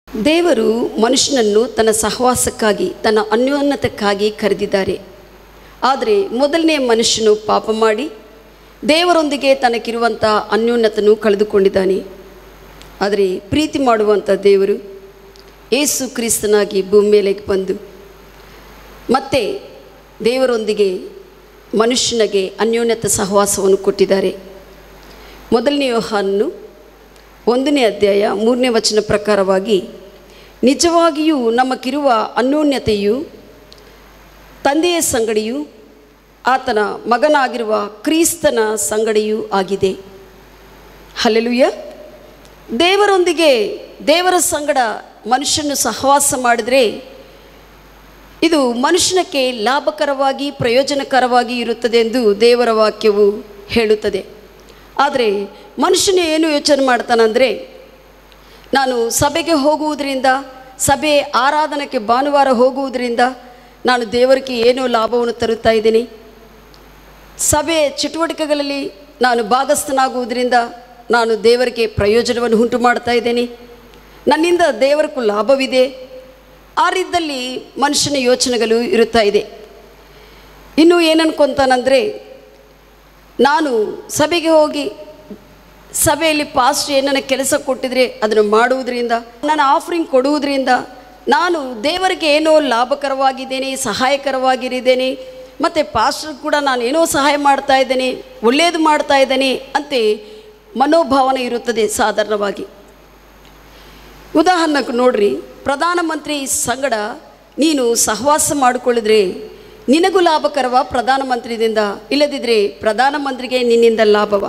ದೇವರು ಮನುಷ್ಯನನ್ನು ತನ್ನ ಸಹವಾಸಕ್ಕಾಗಿ ತನ್ನ ಅನ್ಯೋನ್ನತಕ್ಕಾಗಿ ಕರೆದಿದ್ದಾರೆ ಆದರೆ ಮೊದಲನೇ ಮನುಷ್ಯನು ಪಾಪ ಮಾಡಿ ದೇವರೊಂದಿಗೆ ತನಗಿರುವಂಥ ಅನ್ಯೋನ್ನತನು ಕಳೆದುಕೊಂಡಿದ್ದಾನೆ ಆದರೆ ಪ್ರೀತಿ ಮಾಡುವಂಥ ದೇವರು ಏಸು ಕ್ರಿಸ್ತನಾಗಿ ಭೂಮಿ ಮೇಲೆ ಬಂದು ಮತ್ತೆ ದೇವರೊಂದಿಗೆ ಮನುಷ್ಯನಿಗೆ ಅನ್ಯೋನ್ಯತ ಸಹವಾಸವನ್ನು ಕೊಟ್ಟಿದ್ದಾರೆ ಮೊದಲನೇ ಯೋಹಾನನು ಒಂದನೇ ಅಧ್ಯಾಯ ಮೂರನೇ ವಚನ ಪ್ರಕಾರವಾಗಿ ನಿಜವಾಗಿಯೂ ನಮಗಿರುವ ಅನ್ಯೋನ್ಯತೆಯು ತಂದೆಯ ಸಂಗಡಿಯೂ ಆತನ ಮಗನಾಗಿರುವ ಕ್ರಿಸ್ತನ ಸಂಗಡಿಯೂ ಆಗಿದೆ ಹಲೆಲುಯ್ಯ ದೇವರೊಂದಿಗೆ ದೇವರ ಸಂಗಡ ಮನುಷ್ಯನು ಸಹವಾಸ ಮಾಡಿದರೆ ಇದು ಮನುಷ್ಯನಕ್ಕೆ ಲಾಭಕರವಾಗಿ ಪ್ರಯೋಜನಕರವಾಗಿ ಇರುತ್ತದೆ ಎಂದು ದೇವರ ವಾಕ್ಯವು ಹೇಳುತ್ತದೆ ಆದರೆ ಮನುಷ್ಯನು ಏನು ಯೋಚನೆ ಮಾಡ್ತಾನಂದರೆ ನಾನು ಸಭೆಗೆ ಹೋಗುವುದರಿಂದ ಸಭೆ ಆರಾಧನೆಗೆ ಭಾನುವಾರ ಹೋಗುವುದರಿಂದ ನಾನು ದೇವರಿಗೆ ಏನೋ ಲಾಭವನ್ನು ತರುತ್ತಾ ಇದ್ದೀನಿ ಸಭೆ ಚಟುವಟಿಕೆಗಳಲ್ಲಿ ನಾನು ಭಾಗಸ್ಥನಾಗುವುದರಿಂದ ನಾನು ದೇವರಿಗೆ ಪ್ರಯೋಜನವನ್ನು ಉಂಟು ಮಾಡ್ತಾ ಇದ್ದೇನೆ ನನ್ನಿಂದ ದೇವರಿಗೂ ಲಾಭವಿದೆ ಆ ರೀತಿಯಲ್ಲಿ ಮನುಷ್ಯನ ಯೋಚನೆಗಳು ಇರುತ್ತಾ ಇದೆ ಇನ್ನು ಏನನ್ಕೊಂತಾನಂದರೆ ನಾನು ಸಭೆಗೆ ಹೋಗಿ ಸಭೆಯಲ್ಲಿ ಪಾಸ್ಟ್ ಏನನ್ನ ಕೆಲಸ ಕೊಟ್ಟಿದ್ರೆ ಅದನ್ನು ಮಾಡುವುದರಿಂದ ನಾನು ಆಫರಿಂಗ್ ಕೊಡುವುದರಿಂದ ನಾನು ದೇವರಿಗೆ ಏನೋ ಲಾಭಕರವಾಗಿದ್ದೇನೆ ಸಹಾಯಕರವಾಗಿರಿದ್ದೇನೆ ಮತ್ತು ಪಾಸ್ಟರ್ ಕೂಡ ನಾನು ಏನೋ ಸಹಾಯ ಮಾಡ್ತಾ ಇದ್ದೇನೆ ಒಳ್ಳೆಯದು ಮಾಡ್ತಾ ಇದ್ದೇನೆ ಅಂತೆ ಮನೋಭಾವನೆ ಇರುತ್ತದೆ ಸಾಧಾರಣವಾಗಿ ಉದಾಹರಣೆಗೆ ನೋಡ್ರಿ ಪ್ರಧಾನಮಂತ್ರಿ ಸಂಗಡ ನೀನು ಸಹವಾಸ ಮಾಡಿಕೊಳ್ಳಿದ್ರೆ ನಿನಗೂ ಲಾಭಕರವ ಪ್ರಧಾನಮಂತ್ರಿದಿಂದ ಇಲ್ಲದಿದ್ದರೆ ಪ್ರಧಾನಮಂತ್ರಿಗೆ ನಿನ್ನಿಂದ ಲಾಭವ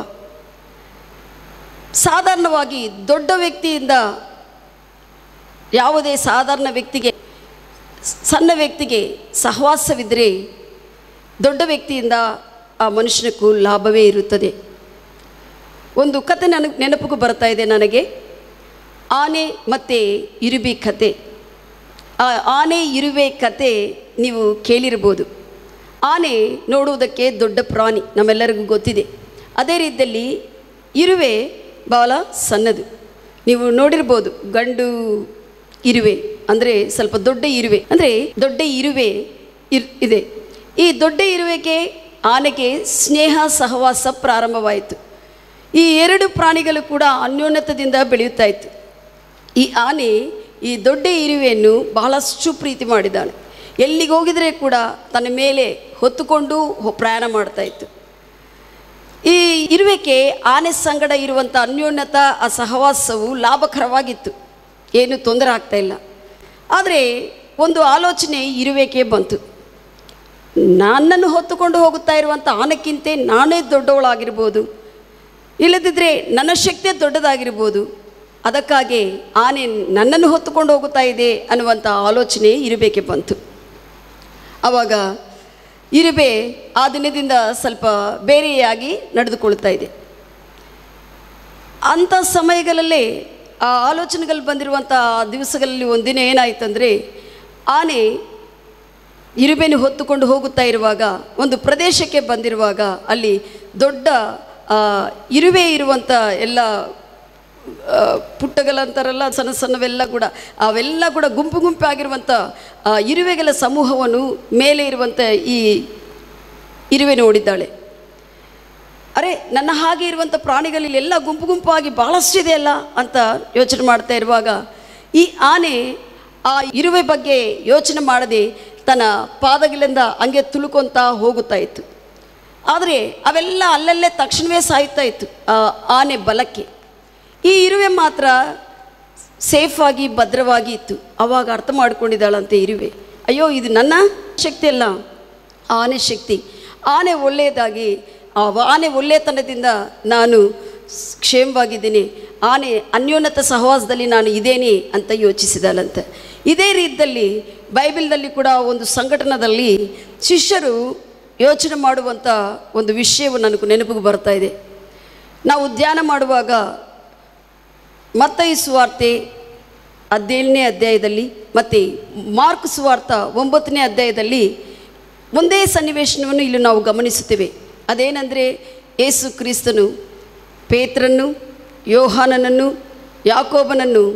ಸಾಧಾರಣವಾಗಿ ದೊಡ್ಡ ವ್ಯಕ್ತಿಯಿಂದ ಯಾವುದೇ ಸಾಧಾರಣ ವ್ಯಕ್ತಿಗೆ ಸಣ್ಣ ವ್ಯಕ್ತಿಗೆ ಸಹವಾಸವಿದ್ದರೆ ದೊಡ್ಡ ವ್ಯಕ್ತಿಯಿಂದ ಆ ಮನುಷ್ಯನಕ್ಕೂ ಲಾಭವೇ ಇರುತ್ತದೆ ಒಂದು ಕತೆ ನನಗೆ ನೆನಪಿಗೂ ಬರ್ತಾ ಇದೆ ನನಗೆ ಆನೆ ಮತ್ತು ಇರುಬಿ ಕತೆ ಆ ಆನೆ ಇರುವೆ ಕತೆ ನೀವು ಕೇಳಿರ್ಬೋದು ಆನೆ ನೋಡುವುದಕ್ಕೆ ದೊಡ್ಡ ಪ್ರಾಣಿ ನಮ್ಮೆಲ್ಲರಿಗೂ ಗೊತ್ತಿದೆ ಅದೇ ರೀತಿಯಲ್ಲಿ ಇರುವೆ ಭಾಳ ಸಣ್ಣದು ನೀವು ನೋಡಿರ್ಬೋದು ಗಂಡು ಇರುವೆ ಅಂದರೆ ಸ್ವಲ್ಪ ದೊಡ್ಡ ಇರುವೆ ಅಂದರೆ ದೊಡ್ಡ ಇರುವೆ ಇರ್ ಇದೆ ಈ ದೊಡ್ಡ ಇರುವೆಗೆ ಆನೆಗೆ ಸ್ನೇಹ ಸಹವಾಸ ಪ್ರಾರಂಭವಾಯಿತು ಈ ಎರಡು ಪ್ರಾಣಿಗಳು ಕೂಡ ಅನ್ಯೋನ್ಯತದಿಂದ ಬೆಳೆಯುತ್ತಾ ಇತ್ತು ಈ ಆನೆ ಈ ದೊಡ್ಡ ಇರುವೆಯನ್ನು ಬಹಳಷ್ಟು ಪ್ರೀತಿ ಮಾಡಿದ್ದಾಳೆ ಎಲ್ಲಿಗೆ ಹೋಗಿದರೆ ಕೂಡ ತನ್ನ ಮೇಲೆ ಹೊತ್ತುಕೊಂಡು ಹೊ- ಪ್ರಯಾಣ ಮಾಡ್ತಾ ಇತ್ತು ಈ ಇರುವೆಗೆ ಆನೆ ಸಂಗಡ ಇರುವಂಥ ಅನ್ಯೋನ್ಯತ ಆ ಸಹವಾಸವು ಲಾಭಕರವಾಗಿತ್ತು ಏನು ತೊಂದರೆ ಆಗ್ತಾ ಇಲ್ಲ ಆದರೆ ಒಂದು ಆಲೋಚನೆ ಇರುವೆಗೆ ಬಂತು ನನ್ನನ್ನು ಹೊತ್ತುಕೊಂಡು ಹೋಗುತ್ತಾ ಇರುವಂಥ ಆನೆಕ್ಕಿಂತ ನಾನೇ ದೊಡ್ಡವಳಾಗಿರ್ಬೋದು ಇಲ್ಲದಿದ್ದರೆ ನನ್ನ ಶಕ್ತಿಯೇ ದೊಡ್ಡದಾಗಿರ್ಬೋದು ಅದಕ್ಕಾಗಿ ಆನೆ ನನ್ನನ್ನು ಹೊತ್ತುಕೊಂಡು ಹೋಗುತ್ತಾ ಇದೆ ಅನ್ನುವಂಥ ಆಲೋಚನೆ ಇರುಬೇಕೆ ಬಂತು ಆವಾಗ ಇರುಬೆ ಆ ದಿನದಿಂದ ಸ್ವಲ್ಪ ಬೇರೆಯಾಗಿ ನಡೆದುಕೊಳ್ತಾ ಇದೆ ಅಂಥ ಸಮಯಗಳಲ್ಲಿ ಆ ಆಲೋಚನೆಗಳು ಬಂದಿರುವಂಥ ದಿವಸಗಳಲ್ಲಿ ಒಂದಿನ ಏನಾಯ್ತಂದರೆ ಆನೆ ಇರುಬೆನು ಹೊತ್ತುಕೊಂಡು ಹೋಗುತ್ತಾ ಇರುವಾಗ ಒಂದು ಪ್ರದೇಶಕ್ಕೆ ಬಂದಿರುವಾಗ ಅಲ್ಲಿ ದೊಡ್ಡ ಆ, ಇರುವೆ ಇರುವಂಥ ಎಲ್ಲ ಆ, ಪುಟ್ಟಗಳಂತಾರಲ್ಲ ಸಣ್ಣ ಸಣ್ಣವೆಲ್ಲ ಕೂಡ ಅವೆಲ್ಲ ಕೂಡ ಗುಂಪು ಗುಂಪಾಗಿರುವಂಥ ಆ ಇರುವೆಗಳ ಸಮೂಹವನ್ನು ಮೇಲೆ ಇರುವಂಥ ಈ ಇರುವೆ ನೋಡಿದ್ದಾಳೆ ಅರೆ ನನ್ನ ಹಾಗೆ ಇರುವಂಥ ಪ್ರಾಣಿಗಳಲ್ಲಿ ಎಲ್ಲ ಗುಂಪು ಗುಂಪಾಗಿ ಭಾಳಷ್ಟಿದೆ ಅಲ್ಲ ಅಂತ ಯೋಚನೆ ಮಾಡ್ತಾ ಇರುವಾಗ ಈ ಆನೆ ಆ ಇರುವೆ ಬಗ್ಗೆ ಯೋಚನೆ ಮಾಡದೆ ತನ್ನ ಪಾದಗಳಿಂದ ಹಂಗೆ ತುಳುಕೊಂತ ಹೋಗುತ್ತಾ ಇತ್ತು ಆದರೆ ಅವೆಲ್ಲ ಅಲ್ಲಲ್ಲೇ ತಕ್ಷಣವೇ ಸಾಯ್ತಾ ಇತ್ತು ಆ ಆನೆ ಬಲಕ್ಕೆ ಈ ಇರುವೆ ಮಾತ್ರ ಸೇಫಾಗಿ ಭದ್ರವಾಗಿ ಇತ್ತು ಅವಾಗ ಅರ್ಥ ಮಾಡ್ಕೊಂಡಿದ್ದಾಳಂತೆ ಇರುವೆ ಅಯ್ಯೋ ಇದು ನನ್ನ ಶಕ್ತಿ ಅಲ್ಲ ಆನೆ ಶಕ್ತಿ ಆನೆ ಒಳ್ಳೆಯದಾಗಿ ಆ ಆನೆ ಒಳ್ಳೆಯತನದಿಂದ ನಾನು ಸ್- ಕ್ಷೇಮವಾಗಿದ್ದೀನಿ ಆನೆ ಅನ್ಯೋನ್ನತ ಸಹವಾಸದಲ್ಲಿ ನಾನು ಇದ್ದೇನೆ ಅಂತ ಯೋಚಿಸಿದಳಂತೆ ಇದೇ ರೀತಿಯಲ್ಲಿ ಬೈಬಲ್ನಲ್ಲಿ ಕೂಡ ಒಂದು ಸಂಘಟನದಲ್ಲಿ ಶಿಷ್ಯರು ಯೋಚನೆ ಮಾಡುವಂಥ ಒಂದು ವಿಷಯವು ನನಗೆ ನೆನಪಿಗೆ ಬರ್ತಾ ಇದೆ ನಾವು ಧ್ಯಾನ ಮಾಡುವಾಗ ಮತ್ತೈ ಸುವಾರ್ತೆ ಹದಿನೇಳನೇ ಅಧ್ಯಾಯದಲ್ಲಿ ಮತ್ತು ಮಾರ್ಕ್ ಸುವಾರ್ತ ಒಂಬತ್ತನೇ ಅಧ್ಯಾಯದಲ್ಲಿ ಒಂದೇ ಸನ್ನಿವೇಶನವನ್ನು ಇಲ್ಲಿ ನಾವು ಗಮನಿಸುತ್ತೇವೆ ಅದೇನೆಂದರೆ ಏಸು ಕ್ರಿಸ್ತನು ಪೇತ್ರನ್ನು ಯೋಹಾನನನ್ನು ಯಾಕೋಬನನ್ನು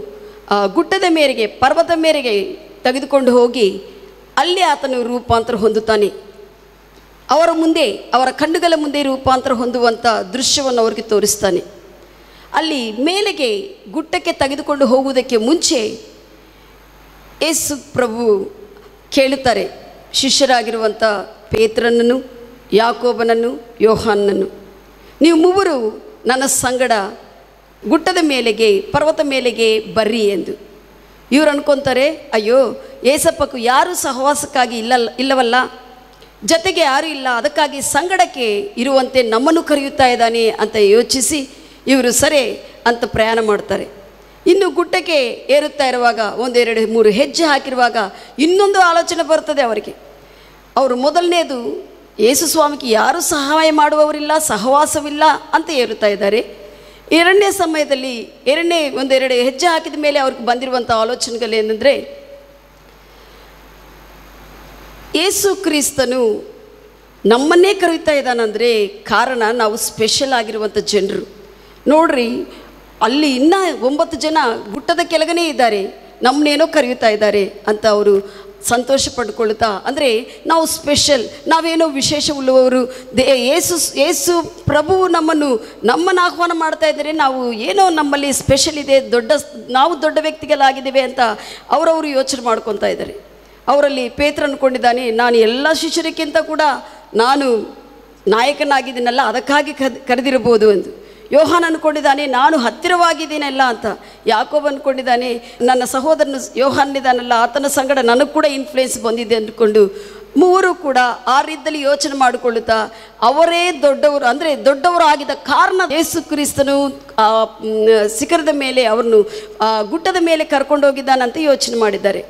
ಆ ಗುಡ್ಡದ ಮೇರೆಗೆ ಪರ್ವತ ಮೇರೆಗೆ ತೆಗೆದುಕೊಂಡು ಹೋಗಿ ಅಲ್ಲಿ ಆತನು ರೂಪಾಂತರ ಹೊಂದುತ್ತಾನೆ ಅವರ ಮುಂದೆ ಅವರ ಕಣ್ಣುಗಳ ಮುಂದೆ ರೂಪಾಂತರ ಹೊಂದುವಂಥ ದೃಶ್ಯವನ್ನು ಅವರಿಗೆ ತೋರಿಸ್ತಾನೆ ಅಲ್ಲಿ ಮೇಲೆಗೆ ಗುಡ್ಡಕ್ಕೆ ತೆಗೆದುಕೊಂಡು ಹೋಗುವುದಕ್ಕೆ ಮುಂಚೆ ಯೇಸು ಪ್ರಭು ಕೇಳುತ್ತಾರೆ ಶಿಷ್ಯರಾಗಿರುವಂಥ ಪೇತ್ರನನ್ನು ಯಾಕೋಬನನ್ನು ಯೋಹಾನನ್ನು ನೀವು ಮೂವರು ನನ್ನ ಸಂಗಡ ಗುಡ್ಡದ ಮೇಲೆಗೆ ಪರ್ವತ ಮೇಲೆಗೆ ಬರ್ರಿ ಎಂದು ಇವ್ರು ಅನ್ಕೊತಾರೆ ಅಯ್ಯೋ ಏಸಪ್ಪಕ್ಕೂ ಯಾರೂ ಸಹವಾಸಕ್ಕಾಗಿ ಇಲ್ಲ ಇಲ್ಲವಲ್ಲ ಜೊತೆಗೆ ಯಾರೂ ಇಲ್ಲ ಅದಕ್ಕಾಗಿ ಸಂಗಡಕ್ಕೆ ಇರುವಂತೆ ನಮ್ಮನ್ನು ಕರೆಯುತ್ತಾ ಇದ್ದಾನೆ ಅಂತ ಯೋಚಿಸಿ ಇವರು ಸರಿ ಅಂತ ಪ್ರಯಾಣ ಮಾಡ್ತಾರೆ ಇನ್ನು ಗುಡ್ಡಕ್ಕೆ ಏರುತ್ತಾ ಇರುವಾಗ ಒಂದೆರಡು ಮೂರು ಹೆಜ್ಜೆ ಹಾಕಿರುವಾಗ ಇನ್ನೊಂದು ಆಲೋಚನೆ ಬರ್ತದೆ ಅವರಿಗೆ ಅವರು ಮೊದಲನೇದು ಯೇಸು ಸ್ವಾಮಿಗೆ ಯಾರೂ ಸಹಾಯ ಮಾಡುವವರಿಲ್ಲ ಸಹವಾಸವಿಲ್ಲ ಅಂತ ಏರುತ್ತಾ ಇದ್ದಾರೆ ಎರಡನೇ ಸಮಯದಲ್ಲಿ ಎರಡನೇ ಒಂದೆರಡು ಹೆಜ್ಜೆ ಹಾಕಿದ ಮೇಲೆ ಅವ್ರಿಗೆ ಬಂದಿರುವಂಥ ಆಲೋಚನೆಗಳು ಏನಂದರೆ ಯೇಸು ಕ್ರಿಸ್ತನು ನಮ್ಮನ್ನೇ ಕರೀತಾ ಇದ್ದಾನಂದರೆ ಕಾರಣ ನಾವು ಸ್ಪೆಷಲ್ ಆಗಿರುವಂಥ ಜನರು ನೋಡ್ರಿ ಅಲ್ಲಿ ಇನ್ನೂ ಒಂಬತ್ತು ಜನ ಗುಟ್ಟದ ಕೆಳಗನೇ ಇದ್ದಾರೆ ನಮ್ಮನ್ನೇನೋ ಕರೆಯುತ್ತಾ ಇದ್ದಾರೆ ಅಂತ ಅವರು ಸಂತೋಷ ಪಡ್ಕೊಳ್ತಾ ಅಂದರೆ ನಾವು ಸ್ಪೆಷಲ್ ನಾವೇನೋ ವಿಶೇಷ ಉಳ್ಳವರು ದೇ ಏಸು ಏಸು ಪ್ರಭು ನಮ್ಮನ್ನು ನಮ್ಮನ್ನು ಆಹ್ವಾನ ಮಾಡ್ತಾ ಇದ್ದಾರೆ ನಾವು ಏನೋ ನಮ್ಮಲ್ಲಿ ಸ್ಪೆಷಲ್ ಇದೆ ದೊಡ್ಡ ನಾವು ದೊಡ್ಡ ವ್ಯಕ್ತಿಗಳಾಗಿದ್ದೇವೆ ಅಂತ ಅವರವರು ಯೋಚನೆ ಮಾಡ್ಕೊತಾ ಇದ್ದಾರೆ ಅವರಲ್ಲಿ ಪೇತ್ರ ಅಂದ್ಕೊಂಡಿದ್ದಾನೆ ನಾನು ಎಲ್ಲ ಶಿಷ್ಯರಿಗಿಂತ ಕೂಡ ನಾನು ನಾಯಕನಾಗಿದ್ದೀನಲ್ಲ ಅದಕ್ಕಾಗಿ ಕದ್ ಕರೆದಿರಬಹುದು ಎಂದು ಯೋಹಾನ್ ಅಂದ್ಕೊಂಡಿದ್ದಾನೆ ನಾನು ಹತ್ತಿರವಾಗಿದ್ದೀನಲ್ಲ ಅಂತ ಯಾಕೋಬ್ ಅಂದ್ಕೊಂಡಿದ್ದಾನೆ ನನ್ನ ಸಹೋದರನು ಯೋಹಾನಿದ್ದಾನಲ್ಲ ಆತನ ಸಂಗಡ ನನಗೆ ಕೂಡ ಇನ್ಫ್ಲುಯೆನ್ಸ್ ಬಂದಿದೆ ಅಂದ್ಕೊಂಡು ಮೂವರು ಕೂಡ ಆ ರೀತಿಯಲ್ಲಿ ಯೋಚನೆ ಮಾಡಿಕೊಳ್ಳುತ್ತಾ ಅವರೇ ದೊಡ್ಡವರು ಅಂದರೆ ದೊಡ್ಡವರು ಆಗಿದ್ದ ಕಾರಣ ಯೇಸು ಕ್ರಿಸ್ತನು ಆ ಮ್, ಶಿಖರದ ಮೇಲೆ ಅವರನ್ನು ಆ ಗುಡ್ಡದ ಮೇಲೆ ಕರ್ಕೊಂಡೋಗಿದ್ದಾನಂತ ಯೋಚನೆ ಮಾಡಿದ್ದಾರೆ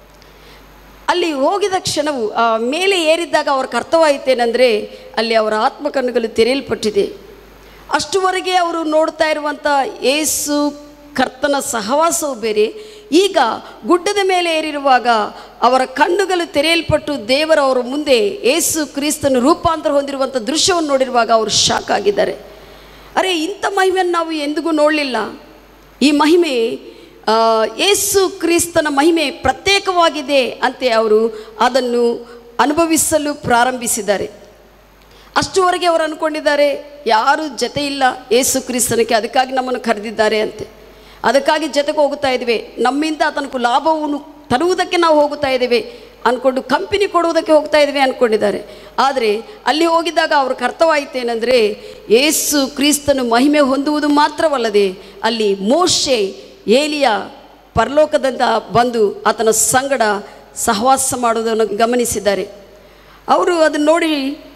ಅಲ್ಲಿ ಹೋಗಿದ ಕ್ಷಣವು ಆ ಮೇಲೆ ಏರಿದ್ದಾಗ ಅವ್ರ ಅರ್ಥವಾಯಿತೇನೆಂದರೆ ಅಲ್ಲಿ ಅವರ ಆತ್ಮಕಣ್ಣುಗಳು ತೆರೆಯಲ್ಪಟ್ಟಿದೆ ಅಷ್ಟುವರೆಗೆ ಅವರು ನೋಡ್ತಾ ಇರುವಂಥ ಏಸು ಕರ್ತನ ಸಹವಾಸವು ಬೇರೆ ಈಗ ಗುಡ್ಡದ ಮೇಲೆ ಏರಿರುವಾಗ ಅವರ ಕಣ್ಣುಗಳು ತೆರೆಯಲ್ಪಟ್ಟು ದೇವರ ಅವರ ಮುಂದೆ ಏಸು ಕ್ರಿಸ್ತನು ರೂಪಾಂತರ ಹೊಂದಿರುವಂಥ ದೃಶ್ಯವನ್ನು ನೋಡಿರುವಾಗ ಅವರು ಶಾಕ್ ಆಗಿದ್ದಾರೆ ಅರೆ ಇಂಥ ಮಹಿಮೆಯನ್ನು ನಾವು ಎಂದಿಗೂ ನೋಡಲಿಲ್ಲ ಈ ಮಹಿಮೆ ಆ, ಯೇಸು ಕ್ರಿಸ್ತನ ಮಹಿಮೆ ಪ್ರತ್ಯೇಕವಾಗಿದೆ ಅಂತೆ ಅವರು ಅದನ್ನು ಅನುಭವಿಸಲು ಪ್ರಾರಂಭಿಸಿದ್ದಾರೆ ಅಷ್ಟುವರೆಗೆ ಅವರು ಅಂದ್ಕೊಂಡಿದ್ದಾರೆ ಯಾರು ಜೊತೆ ಇಲ್ಲ ಏಸು ಕ್ರಿಸ್ತನಕ್ಕೆ ಅದಕ್ಕಾಗಿ ನಮ್ಮನ್ನು ಕರೆದಿದ್ದಾರೆ ಅಂತೆ ಅದಕ್ಕಾಗಿ ಜೊತೆಗೆ ಹೋಗುತ್ತಾ ಇದ್ದೇವೆ ನಮ್ಮಿಂದ ಆತನకు ಲಾಭವನ್ನು ತರುವುದಕ್ಕೆ ನಾವು ಹೋಗುತ್ತಾ ಇದ್ದೇವೆ ಅಂದ್ಕೊಂಡು ಕಂಪನಿ ಕೊಡುವುದಕ್ಕೆ ಹೋಗ್ತಾ ಇದ್ದೇವೆ ಅಂದ್ಕೊಂಡಿದ್ದಾರೆ ಆದರೆ ಅಲ್ಲಿ ಹೋಗಿದ್ದಾಗ ಅವ್ರಿಗೆ ಅರ್ಥವಾಯಿತೇನೆಂದರೆ ಏಸು ಕ್ರಿಸ್ತನು ಮಹಿಮೆ ಹೊಂದುವುದು ಮಾತ್ರವಲ್ಲದೆ ಅಲ್ಲಿ ಮೋಶೆ ಏಲಿಯ ಪರಲೋಕದಿಂದ ಬಂದು ಆತನ ಸಂಗಡ ಸಹವಾಸ ಮಾಡುವುದನ್ನು ಗಮನಿಸಿದ್ದಾರೆ ಅವರು ಅದನ್ನು ನೋಡಿ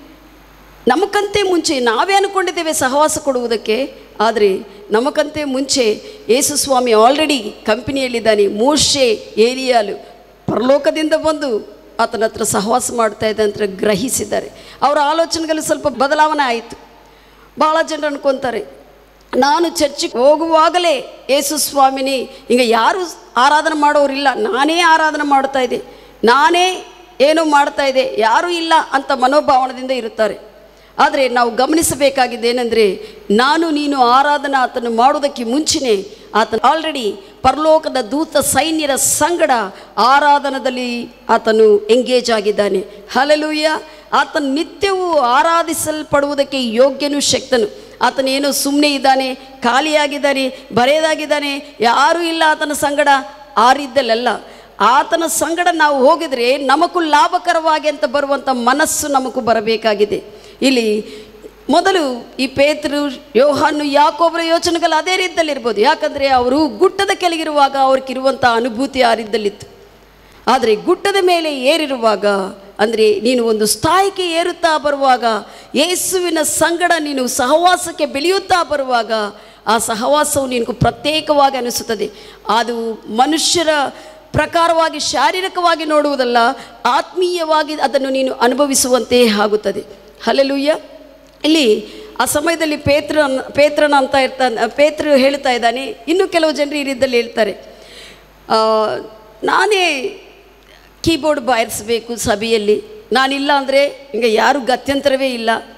ನಮಗಂತೆ ಮುಂಚೆ ನಾವೇ ಅಂದ್ಕೊಂಡಿದ್ದೇವೆ ಸಹವಾಸ ಕೊಡುವುದಕ್ಕೆ ಆದರೆ ನಮಗಂತೆ ಮುಂಚೆ ಯೇಸು ಸ್ವಾಮಿ ಆಲ್ರೆಡಿ ಕಂಪನಿಯಲ್ಲಿದ್ದಾನೆ ಮೋಶೆ ಏರಿಯಾಲು ಪರಲೋಕದಿಂದ ಬಂದು ಆತನ ಹತ್ರ ಸಹವಾಸ ಮಾಡ್ತಾ ಇದ್ದ ಅಂತ ಗ್ರಹಿಸಿದ್ದಾರೆ ಅವರ ಆಲೋಚನೆಗಳು ಸ್ವಲ್ಪ ಬದಲಾವಣೆ ಆಯಿತು ಭಾಳ ಜನರು ಅನ್ಕೊತಾರೆ ನಾನು ಚರ್ಚಿಗೆ ಹೋಗುವಾಗಲೇ ಯೇಸು ಸ್ವಾಮಿನಿ ಈಗ ಯಾರು ಆರಾಧನೆ ಮಾಡೋರಿಲ್ಲ ನಾನೇ ಆರಾಧನೆ ಮಾಡ್ತಾ ಇದ್ದೆ ನಾನೇ ಏನೋ ಮಾಡ್ತಾ ಇದ್ದೆ ಯಾರೂ ಇಲ್ಲ ಅಂತ ಮನೋಭಾವನದಿಂದ ಇರುತ್ತಾರೆ ಆದರೆ ನಾವು ಗಮನಿಸಬೇಕಾಗಿದ್ದೇನೆಂದರೆ ನಾನು ನೀನು ಆರಾಧನಾ ಆತನು ಮಾಡುವುದಕ್ಕೆ ಮುಂಚೆನೇ ಆತನು ಆಲ್ರೆಡಿ ಪರಲೋಕದ ದೂತ ಸೈನ್ಯರ ಸಂಗಡ ಆರಾಧನದಲ್ಲಿ ಆತನು ಎಂಗೇಜ್ ಆಗಿದ್ದಾನೆ ಹಲಲೂಯ್ಯ ಆತನು ನಿತ್ಯವೂ ಆರಾಧಿಸಲ್ಪಡುವುದಕ್ಕೆ ಯೋಗ್ಯನು ಶಕ್ತನು ಆತನೇನೋ ಸುಮ್ಮನೆ ಇದ್ದಾನೆ ಖಾಲಿಯಾಗಿದ್ದಾನೆ ಬರೆಯದಾಗಿದ್ದಾನೆ ಯಾರೂ ಇಲ್ಲ ಆತನ ಸಂಗಡ ಆ ರೀತಿಯಲ್ಲೆಲ್ಲ ಆತನ ಸಂಗಡ ನಾವು ಹೋಗಿದರೆ ನಮಗೂ ಲಾಭಕರವಾಗಿ ಅಂತ ಬರುವಂಥ ಮನಸ್ಸು ನಮಗೂ ಬರಬೇಕಾಗಿದೆ ಇಲ್ಲಿ ಮೊದಲು ಈ ಪೇತರು ಯೋಹಾನು ಯಾಕೋಬರ ಯೋಚನೆಗಳು ಅದೇ ರೀತಿಯಲ್ಲಿ ಇರ್ಬೋದು ಯಾಕಂದರೆ ಅವರು ಗುಡ್ಡದ ಕೆಳಗಿರುವಾಗ ಅವ್ರಿಗಿರುವಂಥ ಅನುಭೂತಿ ಆ ರೀತಿಯಲ್ಲಿತ್ತು ಆದರೆ ಗುಡ್ಡದ ಮೇಲೆ ಏರಿರುವಾಗ ಅಂದರೆ ನೀನು ಒಂದು ಸ್ಥಾಯಿಗೆ ಏರುತ್ತಾ ಬರುವಾಗ ಯೇಸುವಿನ ಸಂಗಡ ನೀನು ಸಹವಾಸಕ್ಕೆ ಬೆಳೆಯುತ್ತಾ ಬರುವಾಗ ಆ ಸಹವಾಸವು ನಿನಗೂ ಪ್ರತ್ಯೇಕವಾಗಿ ಅನಿಸುತ್ತದೆ ಅದು ಮನುಷ್ಯರ ಪ್ರಕಾರವಾಗಿ ಶಾರೀರಿಕವಾಗಿ ನೋಡುವುದಲ್ಲ ಆತ್ಮೀಯವಾಗಿ ಅದನ್ನು ನೀನು ಅನುಭವಿಸುವಂತೆ ಆಗುತ್ತದೆ ಹಲಲುಯ್ಯ ಇಲ್ಲಿ ಆ ಸಮಯದಲ್ಲಿ ಪೇತ್ರ ಪೇತ್ರನ ಅಂತ ಇರ್ತಾನೆ ಪೇತ್ರ ಹೇಳ್ತಾ ಇದ್ದಾನೆ ಇನ್ನು ಕೆಲವು ಜನರು ಈ ರೀತಿಯಲ್ಲಿ ಹೇಳ್ತಾರೆ ಆ, ನಾನೇ ಕೀಬೋರ್ಡ್ ಬಾರಿಸಬೇಕು ಸಭೆಯಲ್ಲಿ ನಾನಿಲ್ಲ ಅಂದರೆ ಈಗ ಯಾರು ಗತ್ಯಂತರವೇ ಇಲ್ಲ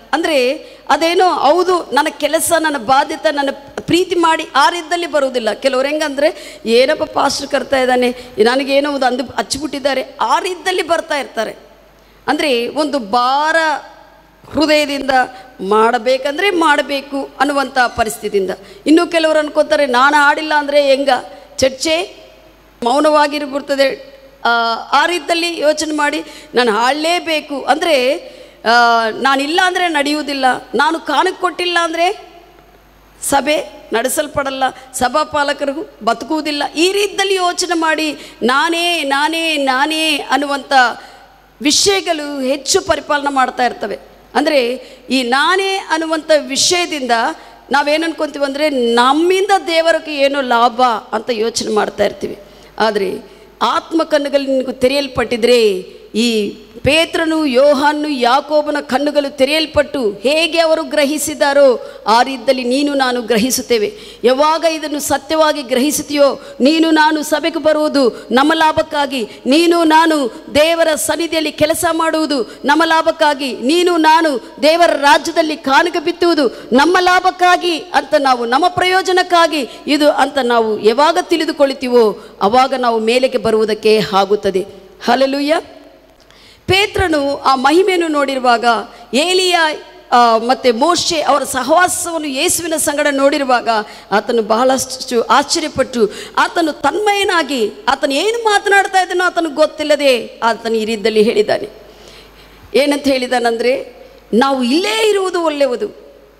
ಅಂದರೆ ಅದೇನೋ ಹೌದು ನನ್ನ ಕೆಲಸ ನನ್ನ ಬಾಧ್ಯತೆ ನನ್ನ ಪ್ರೀತಿ ಮಾಡಿ ಆ ರೀತಿಯಲ್ಲಿ ಬರುವುದಿಲ್ಲ ಕೆಲವ್ರು ಹೆಂಗಂದ್ರೆ ಏನಪ್ಪ ಪಾಸ್ಟರ್ ಕರ್ತಾ ಇದ್ದಾನೆ ನನಗೇನೋ ಒಂದು ಅಂದು ಹಚ್ಚಿಬಿಟ್ಟಿದ್ದಾರೆ ಆ ರೀತಿಯಲ್ಲಿ ಬರ್ತಾ ಇರ್ತಾರೆ ಅಂದರೆ ಒಂದು ಭಾರ ಹೃದಯದಿಂದ ಮಾಡಬೇಕಂದ್ರೆ ಮಾಡಬೇಕು ಅನ್ನುವಂಥ ಪರಿಸ್ಥಿತಿಯಿಂದ ಇನ್ನು ಕೆಲವರು ಅನ್ಕೋತಾರೆ ನಾನು ಆಡಿಲ್ಲ ಅಂದರೆ ಹೆಂಗ ಚರ್ಚೆ ಮೌನವಾಗಿರ್ಬಿಡ್ತದೆ ಆ, ಆ ರೀತಿಯಲ್ಲಿ ಯೋಚನೆ ಮಾಡಿ ನಾನು ಹಾಡಲೇಬೇಕು ಅಂದರೆ ನಾನಿಲ್ಲ ಅಂದರೆ ನಡೆಯುವುದಿಲ್ಲ ನಾನು ಕಾಣಕ್ಕೆ ಕೊಟ್ಟಿಲ್ಲ ಅಂದರೆ ಸಭೆ ನಡೆಸಲ್ಪಡಲ್ಲ ಸಭಾಪಾಲಕರಿಗೂ ಬದುಕುವುದಿಲ್ಲ ಈ ರೀತಿಯಲ್ಲಿ ಯೋಚನೆ ಮಾಡಿ ನಾನೇ ನಾನೇ ನಾನೇ ಅನ್ನುವಂಥ ವಿಷಯಗಳು ಹೆಚ್ಚು ಪರಿಪಾಲನೆ ಮಾಡ್ತಾ ಇರ್ತವೆ ಅಂದರೆ ಈ ನಾನೇ ಅನ್ನುವಂಥ ವಿಷಯದಿಂದ ನಾವೇನು ಅನ್ಕೊಂತೀವಿ ಅಂದರೆ ನಮ್ಮಿಂದ ದೇವರಿಗೆ ಏನೋ ಲಾಭ ಅಂತ ಯೋಚನೆ ಮಾಡ್ತಾ ಇರ್ತೀವಿ ಆದರೆ ಆತ್ಮ ಕಣ್ಣುಗಳು ನಿನಗೂ ತೆರೆಯಲ್ಪಟ್ಟಿದ್ರೆ ಈ ಪೇತ್ರನು ಯೋಹಾನು ಯಾಕೋಬನ ಕಣ್ಣುಗಳು ತೆರೆಯಲ್ಪಟ್ಟು ಹೇಗೆ ಅವರು ಗ್ರಹಿಸಿದಾರೋ ಆ ರೀತಿಯಲ್ಲಿ ನೀನು ನಾನು ಗ್ರಹಿಸುತ್ತೇವೆ ಯಾವಾಗ ಇದನ್ನು ಸತ್ಯವಾಗಿ ಗ್ರಹಿಸುತ್ತೀಯೋ ನೀನು ನಾನು ಸಭೆಗೆ ಬರುವುದು ನಮ್ಮ ಲಾಭಕ್ಕಾಗಿ ನೀನು ನಾನು ದೇವರ ಸನ್ನಿಧಿಯಲ್ಲಿ ಕೆಲಸ ಮಾಡುವುದು ನಮ್ಮ ಲಾಭಕ್ಕಾಗಿ ನೀನು ನಾನು ದೇವರ ರಾಜ್ಯದಲ್ಲಿ ಕಾಣಿಕೆ ಬಿತ್ತುವುದು ನಮ್ಮ ಲಾಭಕ್ಕಾಗಿ ಅಂತ ನಾವು ನಮ್ಮ ಪ್ರಯೋಜನಕ್ಕಾಗಿ ಇದು ಅಂತ ನಾವು ಯಾವಾಗ ತಿಳಿದುಕೊಳ್ಳುತ್ತೀವೋ ಆವಾಗ ನಾವು ಮೇಲೆಗೆ ಬರುವುದಕ್ಕೆ ಆಗುತ್ತದೆ ಹಲಲುಯ್ಯ ಪೇತ್ರನು ಆ ಮಹಿಮೆಯನ್ನು ನೋಡಿರುವಾಗ ಏಲಿಯ ಆ, ಮತ್ತೆ ಮೋಶೆ ಅವರ ಸಹವಾಸವನ್ನು ಯೇಸುವಿನ ಸಂಗಡ ನೋಡಿರುವಾಗ ಆತನು ಬಹಳಷ್ಟು ಆಶ್ಚರ್ಯಪಟ್ಟು ಆತನು ತನ್ಮಯನಾಗಿ ಆತನು ಏನು ಮಾತನಾಡ್ತಾ ಇದ್ದಾನೋ ಆತನಿಗೆ ಗೊತ್ತಿಲ್ಲದೆ ಆತನು ಈ ರೀತಿಯಲ್ಲಿ ಹೇಳಿದ್ದಾನೆ ಏನಂತ ಹೇಳಿದಾನಂದರೆ ನಾವು ಇಲ್ಲೇ ಇರುವುದು ಒಳ್ಳೆಯದು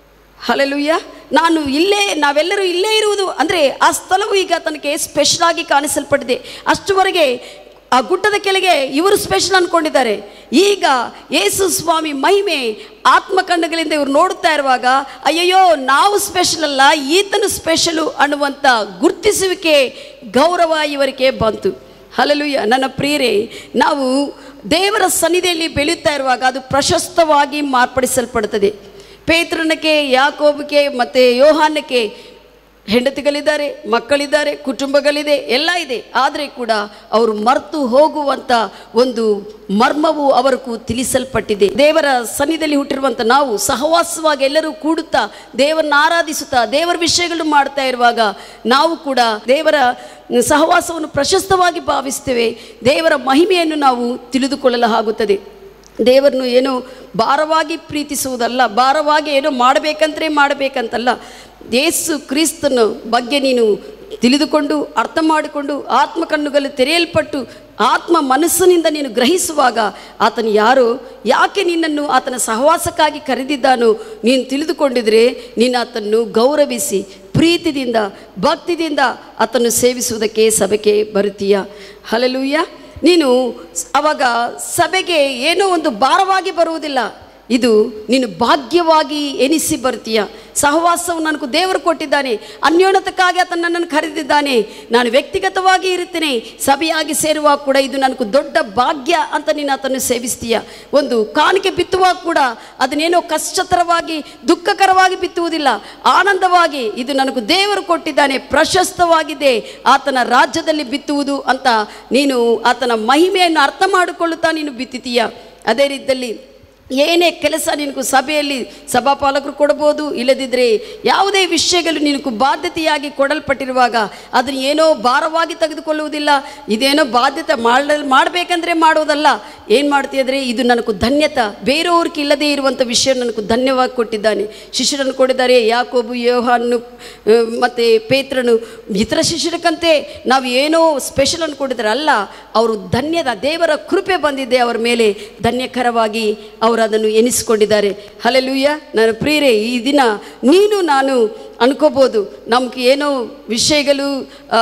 ಹಲಲುಯ್ಯ ನಾನು ಇಲ್ಲೇ ನಾವೆಲ್ಲರೂ ಇಲ್ಲೇ ಇರುವುದು ಅಂದರೆ ಆ ಸ್ಥಳವು ಈಗ ತನಗೆ ಸ್ಪೆಷಲ್ ಆಗಿ ಕಾಣಿಸಲ್ಪಟ್ಟಿದೆ ಅಷ್ಟುವರೆಗೆ ಆ ಗುಡ್ಡದ ಕೆಳಗೆ ಇವರು ಸ್ಪೆಷಲ್ ಅಂದ್ಕೊಂಡಿದ್ದಾರೆ ಈಗ ಯೇಸು ಸ್ವಾಮಿ ಮಹಿಮೆ ಆತ್ಮ ಕಣ್ಣುಗಳಿಂದ ಇವರು ನೋಡುತ್ತಾ ಇರುವಾಗ ಅಯ್ಯಯ್ಯೋ ನಾವು ಸ್ಪೆಷಲ್ ಅಲ್ಲ ಈತನು ಸ್ಪೆಷಲು ಅನ್ನುವಂಥ ಗುರುತಿಸುವಿಕೆ ಗೌರವ ಇವರಿಗೆ ಬಂತು ಹಲಲುಯ್ಯ ನನ್ನ ಪ್ರಿಯರೇ ನಾವು ದೇವರ ಸನ್ನಿಧಿಯಲ್ಲಿ ಬೆಳೆಯುತ್ತಾ ಇರುವಾಗ ಅದು ಪ್ರಶಸ್ತವಾಗಿ ಮಾರ್ಪಡಿಸಲ್ಪಡುತ್ತದೆ ಪೇತ್ರನಕ್ಕೆ ಯಾಕೋಬಕ್ಕೆ ಮತ್ತು ಯೋಹಾನಕ್ಕೆ ಹೆಂಡತಿಗಳಿದ್ದಾರೆ ಮಕ್ಕಳಿದ್ದಾರೆ ಕುಟುಂಬಗಳಿದೆ ಎಲ್ಲ ಇದೆ ಆದರೆ ಕೂಡ ಅವರು ಮರೆತು ಹೋಗುವಂಥ ಒಂದು ಮರ್ಮವು ಅವರಿಗೂ ತಿಳಿಸಲ್ಪಟ್ಟಿದೆ ದೇವರ ಸನ್ನಿಧಿಯಲ್ಲಿ ಹುಟ್ಟಿರುವಂಥ ನಾವು ಸಹವಾಸವಾಗಿ ಎಲ್ಲರೂ ಕೂಡುತ್ತಾ ದೇವರನ್ನ ಆರಾಧಿಸುತ್ತಾ ದೇವರ ವಿಷಯಗಳು ಮಾಡ್ತಾ ಇರುವಾಗ ನಾವು ಕೂಡ ದೇವರ ಸಹವಾಸವನ್ನು ಪ್ರಶಸ್ತವಾಗಿ ಭಾವಿಸ್ತೇವೆ ದೇವರ ಮಹಿಮೆಯನ್ನು ನಾವು ತಿಳಿದುಕೊಳ್ಳಲು ಆಗುತ್ತದೆ ದೇವರನ್ನು ಏನೋ ಭಾರವಾಗಿ ಪ್ರೀತಿಸುವುದಲ್ಲ ಭಾರವಾಗಿ ಏನೋ ಮಾಡಬೇಕಂದ್ರೆ ಮಾಡಬೇಕಂತಲ್ಲ ಯೇಸು ಕ್ರಿಸ್ತನ ಬಗ್ಗೆ ನೀನು ತಿಳಿದುಕೊಂಡು ಅರ್ಥ ಮಾಡಿಕೊಂಡು ಆತ್ಮ ಕಣ್ಣುಗಳು ತೆರೆಯಲ್ಪಟ್ಟು ಆತ್ಮ ಮನಸ್ಸಿನಿಂದ ನೀನು ಗ್ರಹಿಸುವಾಗ ಆತನು ಯಾರು ಯಾಕೆ ನಿನ್ನನ್ನು ಆತನ ಸಹವಾಸಕ್ಕಾಗಿ ಕರೆದಿದ್ದಾನೋ ನೀನು ತಿಳಿದುಕೊಂಡಿದ್ರೆ ನೀನು ಆತನ್ನು ಗೌರವಿಸಿ ಪ್ರೀತಿದಿಂದ ಭಕ್ತಿದಿಂದ ಆತನ್ನು ಸೇವಿಸುವುದಕ್ಕೆ ಸಭೆಗೆ ಬರುತ್ತೀಯ ಹಲಲೂಯ್ಯ ನೀನು ಸ್- ಅವಾಗ ಸಭೆಗೆ ಏನೋ ಒಂದು ಭಾರವಾಗಿ ಬರುವುದಿಲ್ಲ ಇದು ನೀನು ಭಾಗ್ಯವಾಗಿ ಎನಿಸಿ ಬರ್ತೀಯ ಸಹವಾಸವು ನನಗೂ ದೇವರು ಕೊಟ್ಟಿದ್ದಾನೆ ಅನ್ಯೋನ್ನತಕ್ಕಾಗಿ ಆತನು ನನ್ನನ್ನು ಕರೆದಿದ್ದಾನೆ ನಾನು ವ್ಯಕ್ತಿಗತವಾಗಿ ಇರುತ್ತೇನೆ ಸಭೆಯಾಗಿ ಸೇರುವಾಗ ಕೂಡ ಇದು ನನಗೂ ದೊಡ್ಡ ಭಾಗ್ಯ ಅಂತ ನೀನು ಆತನ್ನು ಸೇವಿಸ್ತೀಯ ಒಂದು ಕಾಣಿಕೆ ಬಿತ್ತುವಾಗ ಕೂಡ ಅದನ್ನೇನೋ ಕಷ್ಟತರವಾಗಿ ದುಃಖಕರವಾಗಿ ಬಿತ್ತುವುದಿಲ್ಲ ಆನಂದವಾಗಿ ಇದು ನನಗೂ ದೇವರು ಕೊಟ್ಟಿದ್ದಾನೆ ಪ್ರಶಸ್ತವಾಗಿದೆ ಆತನ ರಾಜ್ಯದಲ್ಲಿ ಬಿತ್ತುವುದು ಅಂತ ನೀನು ಆತನ ಮಹಿಮೆಯನ್ನು ಅರ್ಥ ಮಾಡಿಕೊಳ್ಳುತ್ತಾ ನೀನು ಬಿತ್ತಿತೀಯ ಅದೇ ರೀತಿಯಲ್ಲಿ ಏನೇ ಕೆಲಸ ನಿನಗೂ ಸಭೆಯಲ್ಲಿ ಸಭಾಪಾಲಕರು ಕೊಡ್ಬೋದು ಇಲ್ಲದಿದ್ದರೆ ಯಾವುದೇ ವಿಷಯಗಳು ನಿನಗೂ ಬಾಧ್ಯತೆಯಾಗಿ ಕೊಡಲ್ಪಟ್ಟಿರುವಾಗ ಅದನ್ನು ಏನೋ ಭಾರವಾಗಿ ತೆಗೆದುಕೊಳ್ಳುವುದಿಲ್ಲ ಇದೇನೋ ಬಾಧ್ಯತೆ ಮಾಡ ಮಾಡಬೇಕಂದ್ರೆ ಮಾಡೋದಲ್ಲ ಏನು ಮಾಡ್ತೀಯಂದರೆ ಇದು ನನಗೂ ಧನ್ಯತ ಬೇರೆಯವ್ರಿಗೆ ಇಲ್ಲದೇ ಇರುವಂಥ ವಿಷಯ ನನಗೂ ಧನ್ಯವಾಗಿ ಕೊಟ್ಟಿದ್ದಾನೆ ಶಿಷ್ಯರನ್ನು ಕೊಟ್ಟಿದ್ದಾರೆ ಯಾಕೋಬು ಯೋಹಾನು ಆ, ಮತ್ತು ಪೇತ್ರನು ಇತರ ಶಿಷ್ಯರಕ್ಕಂತೆ ನಾವು ಏನೋ ಸ್ಪೆಷಲ್ ಅನ್ಕೊಂಡಿದ್ದಾರೆ ಅಲ್ಲ ಅವರು ಧನ್ಯದ ದೇವರ ಕೃಪೆ ಬಂದಿದೆ ಅವರ ಮೇಲೆ ಧನ್ಯಕರವಾಗಿ ಅವರು ಅದನ್ನು ಎನಿಸಿಕೊಂಡಿದ್ದಾರೆ ಹಲೆಲೂಯ್ಯ ನನ್ನ ಪ್ರಿಯರೇ ಈ ದಿನ ನೀನು ನಾನು ಅನ್ಕೋಬೋದು ನಮ್ಗೆ ಏನೋ ವಿಷಯಗಳು ಆ,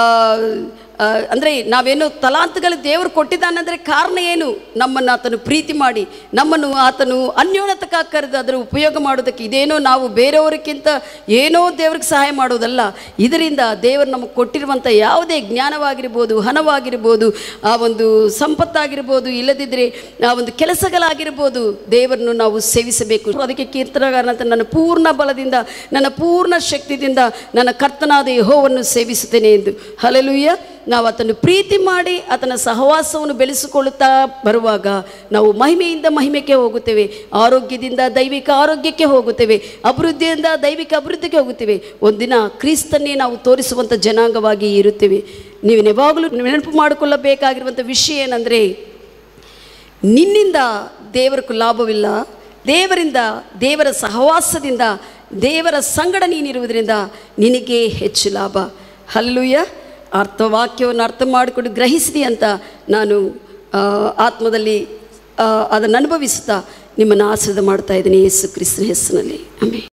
ಆ, ಅಂದರೆ ನಾವೇನೋ ತಲಾಂತಗಳು ದೇವರು ಕೊಟ್ಟಿದ್ದಾನಂದರೆ ಕಾರಣ ಏನು ನಮ್ಮನ್ನು ಆತನು ಪ್ರೀತಿ ಮಾಡಿ ನಮ್ಮನ್ನು ಆತನು ಅನ್ಯೋನ್ನತಕ್ಕಾಗಿ ಕರೆದು ಅದರ ಉಪಯೋಗ ಮಾಡೋದಕ್ಕೆ ಇದೇನೋ ನಾವು ಬೇರೆಯವರಿಗಿಂತ ಏನೋ ದೇವ್ರಿಗೆ ಸಹಾಯ ಮಾಡೋದಲ್ಲ ಇದರಿಂದ ದೇವರು ನಮಗೆ ಕೊಟ್ಟಿರುವಂಥ ಯಾವುದೇ ಜ್ಞಾನವಾಗಿರ್ಬೋದು ಹಣವಾಗಿರ್ಬೋದು ಆ ಒಂದು ಸಂಪತ್ತಾಗಿರ್ಬೋದು ಇಲ್ಲದಿದ್ದರೆ ಆ ಒಂದು ಕೆಲಸಗಳಾಗಿರ್ಬೋದು ದೇವರನ್ನು ನಾವು ಸೇವಿಸಬೇಕು ಅದಕ್ಕೆ ಕೀರ್ತನಗಾರನಂತ ನನ್ನ ಪೂರ್ಣ ಬಲದಿಂದ ನನ್ನ ಪೂರ್ಣ ಶಕ್ತಿಯಿಂದ ನನ್ನ ಕರ್ತನಾದ ಯಹೋವನ್ನು ಸೇವಿಸುತ್ತೇನೆ ಎಂದು ಹಲಲುಯ್ಯ ನಾವು ಆತನು ಪ್ರೀತಿ ಮಾಡಿ ಆತನ ಸಹವಾಸವನ್ನು ಬೆಳೆಸಿಕೊಳ್ಳುತ್ತಾ ಬರುವಾಗ ನಾವು ಮಹಿಮೆಯಿಂದ ಮಹಿಮೆಗೆ ಹೋಗುತ್ತೇವೆ ಆರೋಗ್ಯದಿಂದ ದೈವಿಕ ಆರೋಗ್ಯಕ್ಕೆ ಹೋಗುತ್ತೇವೆ ಅಭಿವೃದ್ಧಿಯಿಂದ ದೈವಿಕ ಅಭಿವೃದ್ಧಿಗೆ ಹೋಗುತ್ತೇವೆ ಒಂದಿನ ಕ್ರಿಸ್ತನ್ನೇ ನಾವು ತೋರಿಸುವಂಥ ಜನಾಂಗವಾಗಿ ಇರುತ್ತೇವೆ ನೀವು ಯಾವಾಗಲೂ ನೆನಪು ಮಾಡಿಕೊಳ್ಳಬೇಕಾಗಿರುವಂಥ ವಿಷಯ ಏನಂದರೆ ನಿನ್ನಿಂದ ದೇವರಕ್ಕೂ ಲಾಭವಿಲ್ಲ ದೇವರಿಂದ ದೇವರ ಸಹವಾಸದಿಂದ ದೇವರ ಸಂಗಡ ನೀನಿರುವುದರಿಂದ ನಿನಗೆ ಹೆಚ್ಚು ಲಾಭ ಹಲ್ಲುಯ ಅರ್ಥವಾಕ್ಯವನ್ನು ಅರ್ಥ ಮಾಡಿಕೊಂಡು ಗ್ರಹಿಸಿದಿ ಅಂತ ನಾನು ಆ, ಆತ್ಮದಲ್ಲಿ ಆ, ಅದನ್ನು ಅನುಭವಿಸುತ್ತಾ ನಿಮ್ಮನ್ನು ಆಶೀರ್ವಾದ ಮಾಡ್ತಾ ಇದ್ದೀನಿ ಯೇಸು ಕ್ರಿಸ್ತನ ಹೆಸರಿನಲ್ಲಿ ಆಮೇಲೆ